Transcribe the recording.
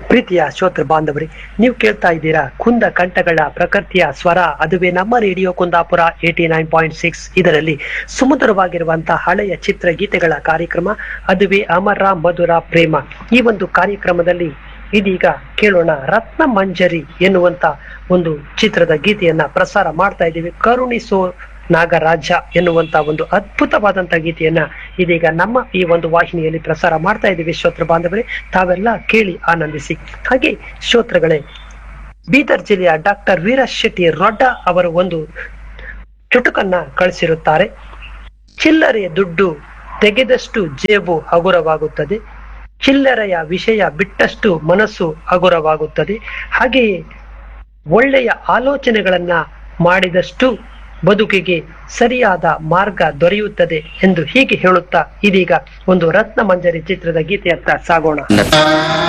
ಪ್ರೀತಿಯ ಶ್ರೋತೃ ಬಾಂಧವರಿ ನೀವು ಕೇಳ್ತಾ ಇದ್ದೀರಾ ಕುಂದ ಕಂಠಗಳ ಪ್ರಕೃತಿಯ ಸ್ವರ ಅದುವೇ ನಮ್ಮ radio Kundapura eighty nine point six ಇದರಲ್ಲಿ ಸುಮಧುರವಾಗಿರುವಂತಹ ಹಳೆಯ ಚಿತ್ರಗೀತೆಗಳ ಕಾರ್ಯಕ್ರಮ ಅದುವೇ ಅಮರ ಮಧುರ ಪ್ರೇಮ ಈ ಒಂದು ಕಾರ್ಯಕ್ರಮದಲ್ಲಿ ಇದೀಗ ಕೇಳೋಣ ರತ್ನ ಮಂಜರಿ ಎನ್ನುವಂತ ಒಂದು ಚಿತ್ರದ ಗೀತೆಯನ್ನ ಪ್ರಸಾರ ಮಾಡ್ತಾ ಇದ್ದೀವಿ ಕರುಣಿಸೋ ನಾಗರಾಜ ಎನ್ನುವಂತ ಒಂದು ಅದ್ಭುತವಾದಂತ ಗೀತೆಯನ್ನ ಇದೀಗ ನಮ್ಮ ಈ ಒಂದು ವಾಹಿನಿಯಲ್ಲಿ ಪ್ರಸಾರ ಮಾಡ್ತಾ ಇದ್ದೀವಿ ಶ್ರೋತೃ ಬಾಂಧವರೇ ತಾವೆಲ್ಲ ಕೇಳಿ ಆನಂದಿಸಿ ಹಾಗೆ ಶ್ರೋತೃಗಳೇ ಬೀದರ್ ಜಿಲ್ಲೆಯ ಡಾಕ್ಟರ್ ವೀರಶ್ ಶೆಟ್ಟಿ ರೊಡ್ಡ ಅವರು ಒಂದು ಚುಟುಕನ್ನ ಕಳಿಸಿರುತ್ತಾರೆ ಚಿಲ್ಲರೆ ದುಡ್ಡು ತೆಗೆದಷ್ಟು ಜೇಬು ಹಗುರವಾಗುತ್ತದೆ ಚಿಲ್ಲರೆಯ ವಿಷಯ ಬಿಟ್ಟಷ್ಟು ಮನಸ್ಸು ಹಗುರವಾಗುತ್ತದೆ ಹಾಗೆಯೇ ಒಳ್ಳೆಯ ಆಲೋಚನೆಗಳನ್ನ ಮಾಡಿದಷ್ಟು ಬದುಕಿಗೆ ಸರಿಯಾದ ಮಾರ್ಗ ದೊರೆಯುತ್ತದೆ ಎಂದು ಹೀಗೆ ಹೇಳುತ್ತಾ ಇದೀಗ ಒಂದು ರತ್ನ ಮಂಜರಿ ಚಿತ್ರದ ಗೀತೆಯತ್ತ ಸಾಗೋಣ